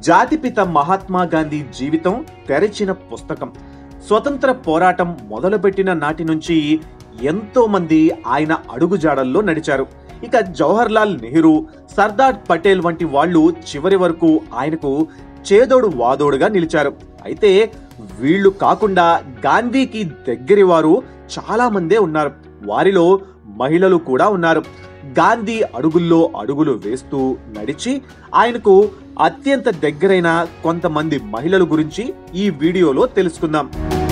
జాతిపిత మహాత్మా గాంధీ జీవితం తెరచిన పుస్తకం స్వతంత్ర పోరాటం మొదలుపెట్టిన నాటి నుంచి ఎంతో మంది ఆయన అడుగుజాడల్లో నడిచారు ఇక జవహర్ లాల్ నెహ్రూ సర్దార్ పటేల్ వంటి వాళ్ళు చివరి వరకు ఆయనకు చేదోడు వాదోడుగా నిలిచారు అయితే వీళ్ళు కాకుండా గాంధీకి దగ్గరి వారు చాలా మందే ఉన్నారు వారిలో మహిళలు కూడా ఉన్నారు గాంధీ అడుగుల్లో అడుగులు వేస్తూ నడిచి ఆయనకు అత్యంత దగ్గరైన కొంతమంది మహిళల గురించి ఈ వీడియోలో తెలుసుకుందాం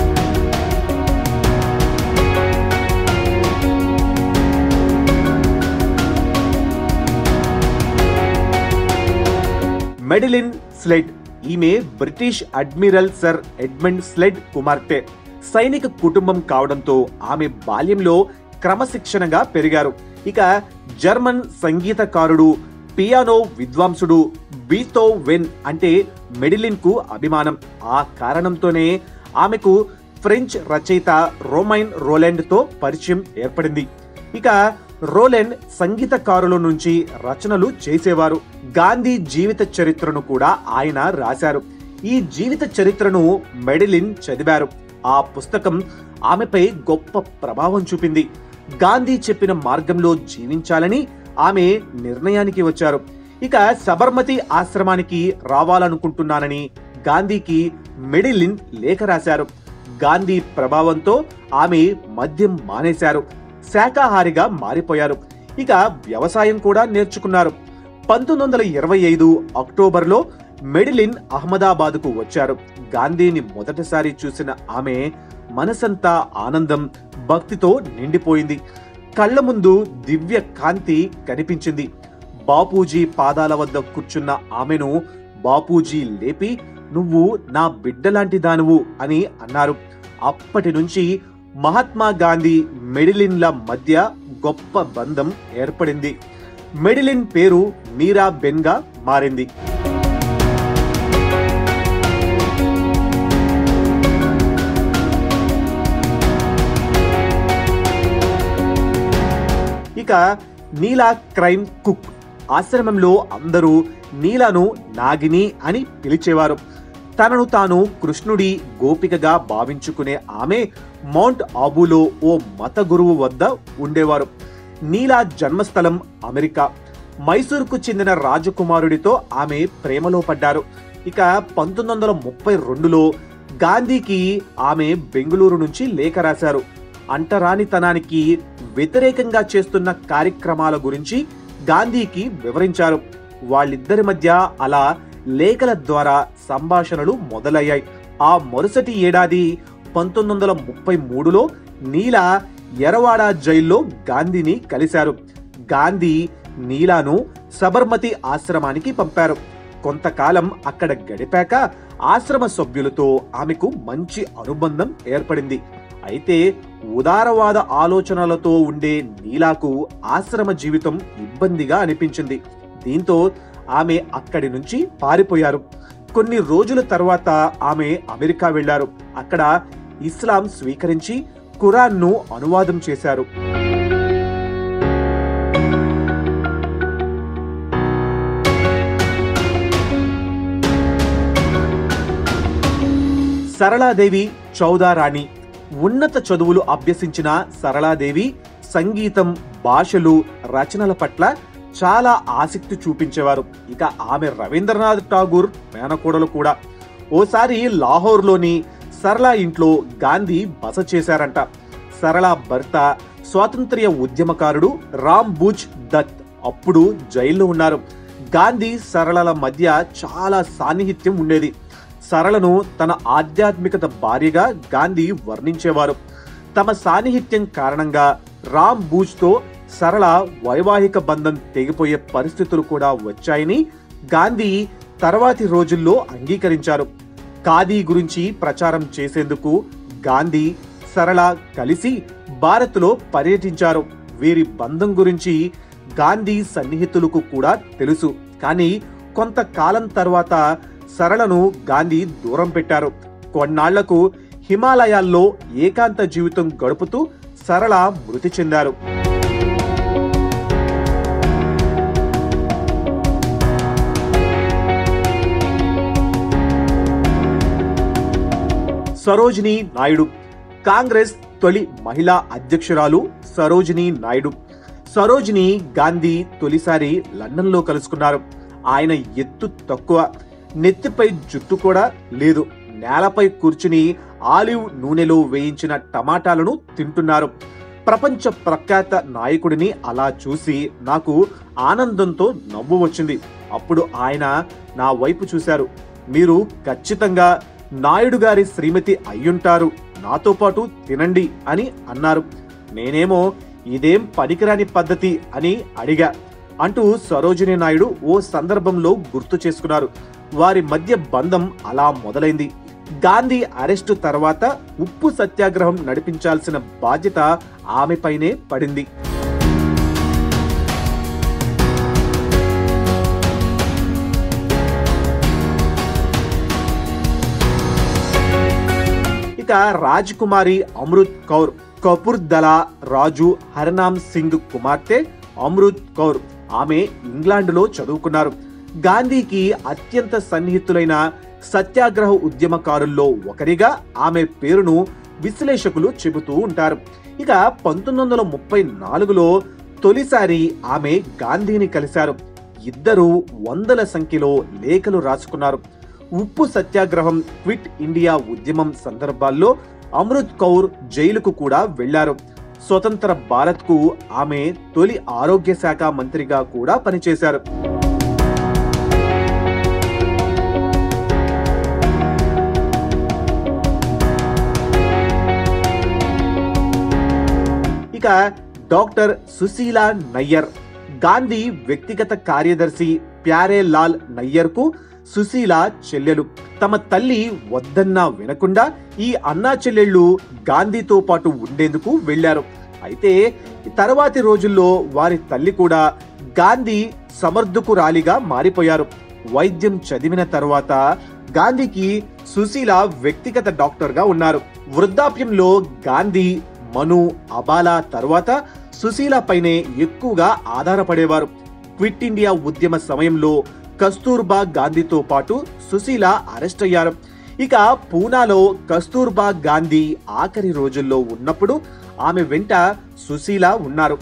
మెడిలిన్ స్లెడ్ ఈమె British admiral sir Edmund Slade కుమార్తె సైనిక కుటుంబం కావడంతో ఆమె బాల్యంలో క్రమశిక్షణగా పెరిగారు ఇక జర్మన్ సంగీతకారుడు పియానో విద్వాంసుడు బీతో వెన్ అంటే మెడిలిన్ కు అభిమానం ఆ కారణంతోనే ఆమెకు ఫ్రెంచ్ రచయిత రోమైన్ రోలాండ్ తో పరిచయం ఏర్పడింది ఇక రోలెండ్ సంగీతకారుల నుంచి రచనలు చేసేవారు గాంధీ జీవిత చరిత్రను కూడా ఆయన రాశారు ఈ జీవిత చరిత్రను మెడిలిన్ చదివారు ఆ పుస్తకం ఆమెపై గొప్ప ప్రభావం చూపింది గాంధీ చెప్పిన మార్గంలో జీవించాలని ఆమె నిర్ణయానికి వచ్చారు ఇక సబర్మతి ఆశ్రమానికి రావాలనుకుంటున్నానని గాంధీకి మెడిలిన్ లేఖ రాశారు గాంధీ ప్రభావంతో ఆమె మద్యం మానేశారు శాకాహారిగా మారిపోయారు ఇక వ్యవసాయం కూడా నేర్చుకున్నారు పంతొమ్మిది వందల ఇరవై ఐదు అక్టోబర్లో మెడిలిన్ అహ్మదాబాద్కు వచ్చారు గాంధీని మొదటిసారి చూసిన ఆమె మనసంతా ఆనందం భక్తితో నిండిపోయింది కళ్ళ ముందు దివ్య కాంతి కనిపించింది బాపూజీ పాదాల వద్ద కూర్చున్న ఆమెను బాపూజీ లేపి నువ్వు నా బిడ్డలాంటి దానువు అని అన్నారు అప్పటి నుంచి మహాత్మా గాంధీ మెడిలిన్ల మధ్య గొప్ప బంధం ఏర్పడింది మెడిలిన్ పేరు మీరా బెన్గా మారింది ఇక నీలా క్రైమ్ కుక్ ఆశ్రమంలో అందరూ నీలను నాగిని అని పిలిచేవారు తనను తాను కృష్ణుడి గోపికగా భావించుకునే ఆమె మౌంట్ ఆబులో ఓ మత గురువు వద్ద ఉండేవారు నీలా జన్మస్థలం అమెరికా మైసూర్కు చెందిన రాజకుమారుడితో ఆమె ప్రేమలో పడ్డారు ఇక పంతొమ్మిది వందల ముప్పై రెండులో గాంధీకి ఆమె బెంగళూరు నుంచి లేఖ రాశారు అంటరానితనానికి వ్యతిరేకంగా చేస్తున్న కార్యక్రమాల గురించి గాంధీకి వివరించారు వాళ్ళిద్దరి మధ్య అలా లేఖల ద్వారా సంభాషణలు మొదలయ్యాయి ఆ మరుసటి ఏడాది పంతొమ్మిది వందల ముప్పై మూడులో నీల ఎరవాడ జైల్లో గాంధీని కలిశారు గాంధీ నీలాను సబర్మతి ఆశ్రమానికి పంపారు కొంతకాలం అక్కడ గడిపాక ఆశ్రమ సభ్యులతో ఆమెకు మంచి అనుబంధం ఏర్పడింది అయితే ఉదారవాద ఆలోచనలతో ఉండే నీలాకు ఆశ్రమ జీవితం ఇబ్బందిగా అనిపించింది దీంతో ఆమె అక్కడి నుంచి పారిపోయారు కొన్ని రోజుల తర్వాత ఆమె అమెరికా వెళ్లారు అక్కడ ఇస్లాం స్వీకరించి ఖురాన్ను అనువాదం చేశారు సరళాదేవి చౌదారాణి ఉన్నత చదువులు అభ్యసించిన సరళాదేవి సంగీతం భాషలు రచనల పట్ల చాలా ఆసక్తి చూపించేవారు ఇక ఆమె రవీంద్రనాథ్ ఠాగూర్ మేనకోడలు కూడా ఓసారి లాహోర్లోని సరళ ఇంట్లో గాంధీ బస చేశారంట సరళ భర్త స్వాతంత్ర్య ఉద్యమకారుడు రామ్ బూజ్ దత్ అప్పుడు జైల్లో ఉన్నారు గాంధీ సరళల మధ్య చాలా సాన్నిహిత్యం ఉండేది సరళను తన ఆధ్యాత్మికత భార్యగా గాంధీ వర్ణించేవారు తమ సాన్నిహిత్యం కారణంగా రామ్ బూజ్తో సరళ వైవాహిక బంధం తెగిపోయే పరిస్థితులు కూడా వచ్చాయని గాంధీ తర్వాతి రోజుల్లో అంగీకరించారు ఖాదీ గురించి ప్రచారం చేసేందుకు గాంధీ సరళ కలిసి భారత్లో పర్యటించారు వీరి బంధం గురించి గాంధీ సన్నిహితులకు కూడా తెలుసు కానీ కొంతకాలం తర్వాత సరళను గాంధీ దూరం పెట్టారు కొన్నాళ్లకు హిమాలయాల్లో ఏకాంత జీవితం గడుపుతూ సరళ మృతి చెందారు సరోజిని నాయుడు కాంగ్రెస్ తొలి మహిళా అధ్యక్షురాలు సరోజిని నాయుడు సరోజిని గాంధీ తొలిసారి లండన్లో కలుసుకున్నారు ఆయన ఎత్తు తక్కువ నెత్తిపై జుట్టు కూడా లేదు నేలపై కూర్చుని ఆలివ్ నూనెలో వేయించిన టమాటాలను తింటున్నారు ప్రపంచ ప్రఖ్యాత నాయకుడిని అలా చూసి నాకు ఆనందంతో నవ్వు వచ్చింది అప్పుడు ఆయన నా వైపు చూశారు మీరు ఖచ్చితంగా నాయుడు గారి శ్రీమతి అయ్యుంటారు నాతో పాటు తినండి అని అన్నారు నేనేమో ఇదేం పనికిరాని పద్ధతి అని అడిగా అంటూ సరోజిని నాయుడు ఓ సందర్భంలో గుర్తు చేసుకున్నారు వారి మధ్య బంధం అలా మొదలైంది గాంధీ అరెస్టు తర్వాత ఉప్పు సత్యాగ్రహం నడిపించాల్సిన బాధ్యత ఆమెపైనే పడింది ఇక రాజ్ కుమారి అమృత్ కౌర్ కపూర్ దలా రాజు హరనామ్ సింగ్ కుమార్తె అమృత్ కౌర్ ఆమె ఇంగ్లాండ్లో చదువుకున్నారు గాంధీకి అత్యంత సన్నిహితులైన సత్యాగ్రహ ఉద్యమకారుల్లో ఒకరిగా ఆమె పేరును విశ్లేషకులు చెబుతూ ఉంటారు ఇక పంతొమ్మిది వందల ముప్పై నాలుగులో తొలిసారి ఆమె గాంధీని కలిశారు ఇద్దరు వందల సంఖ్యలో లేఖలు రాసుకున్నారు ఉప్పు సత్యాగ్రహం క్విట్ ఇండియా ఉద్యమం సందర్భాల్లో అమృత్ కౌర్ జైలుకు కూడా వెళ్లారు స్వతంత్ర భారత్ కు ఆమె తొలి ఆరోగ్య శాఖ మంత్రిగా కూడా పనిచేశారు ఇక డాక్టర్ సుశీల నయ్యర్ గాంధీ వ్యక్తిగత కార్యదర్శి ప్యారే లాల్ నయ్యర్ కు సుశీల చెల్లెలు తమ తల్లి వద్దన్నా వినకుండా ఈ అన్నా చెల్లెళ్ళు గాంధీతో పాటు ఉండేందుకు వెళ్లారు అయితే తర్వాతి రోజుల్లో వారి తల్లి కూడా గాంధీ సమర్థకురాలిగా మారిపోయారు వైద్యం చదివిన తర్వాత గాంధీకి సుశీల వ్యక్తిగత డాక్టర్ గా ఉన్నారు వృద్ధాప్యంలో గాంధీ మను అబాలా తర్వాత సుశీల పైనే ఎక్కువగా ఆధారపడేవారు క్విట్ ఇండియా ఉద్యమ సమయంలో కస్తూర్బా గాంధీతో పాటు సుశీల అరెస్ట్ అయ్యారు ఇక పూనాలో కస్తూర్బా గాంధీ ఆఖరి రోజుల్లో ఉన్నప్పుడు ఆమె వెంట సుశీల ఉన్నారు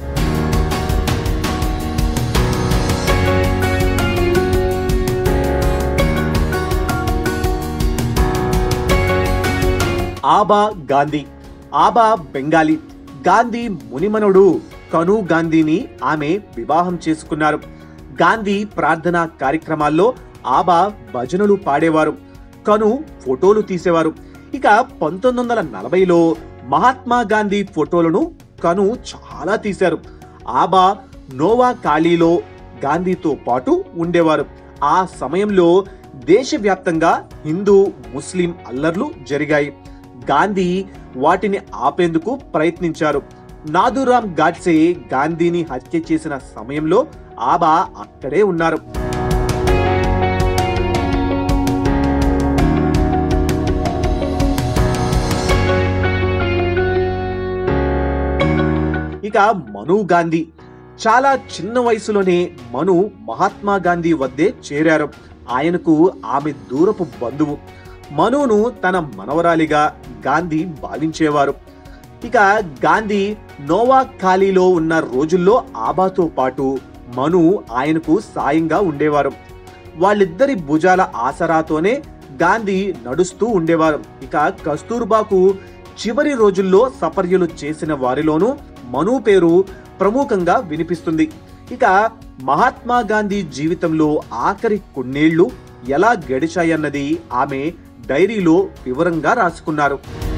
ఆబా గాంధీ ఆబా బెంగాలీ గాంధీ మునిమనుడు కను గాంధీని ఆమె వివాహం చేసుకున్నారు గాంధీ ప్రార్థనా కార్యక్రమాల్లో ఆబా భజనలు పాడేవారు కను ఫోటోలు తీసేవారు ఇక పంతొమ్మిది వందల నలభైలో మహాత్మా గాంధీ ఫోటోలను కను చాలా తీశారు ఆబా నోవా ఖాళీలో గాంధీతో పాటు ఉండేవారు ఆ సమయంలో దేశవ్యాప్తంగా హిందూ ముస్లిం అల్లర్లు జరిగాయి గాంధీ వాటిని ఆపేందుకు ప్రయత్నించారు నాదురామ్ గాడ్సే గాంధీని హత్య చేసిన సమయంలో ఆబా అక్కడే ఉన్నారు ఇక మను గాంధీ చాలా చిన్న వయసులోనే మను మహాత్మా గాంధీ వద్దే చేరారు ఆయనకు ఆమె దూరపు బంధువు మనును తన మనవరాలిగా గాంధీ భావించేవారు ఇక గాంధీ నోవా ఖాళీలో ఉన్న రోజుల్లో ఆబాతో పాటు మను ఆయనకు సాయంగా ఉండేవారు వాళ్ళిద్దరి భుజాల ఆసరాతోనే గాంధీ నడుస్తూ ఉండేవారు ఇక కస్తూర్బాకు చివరి రోజుల్లో సపర్యలు చేసిన వారిలోనూ మను పేరు ప్రముఖంగా వినిపిస్తుంది ఇక మహాత్మా గాంధీ జీవితంలో ఆఖరి కొన్నేళ్లు ఎలా గడిచాయన్నది ఆమె డైరీలో వివరంగా రాసుకున్నారు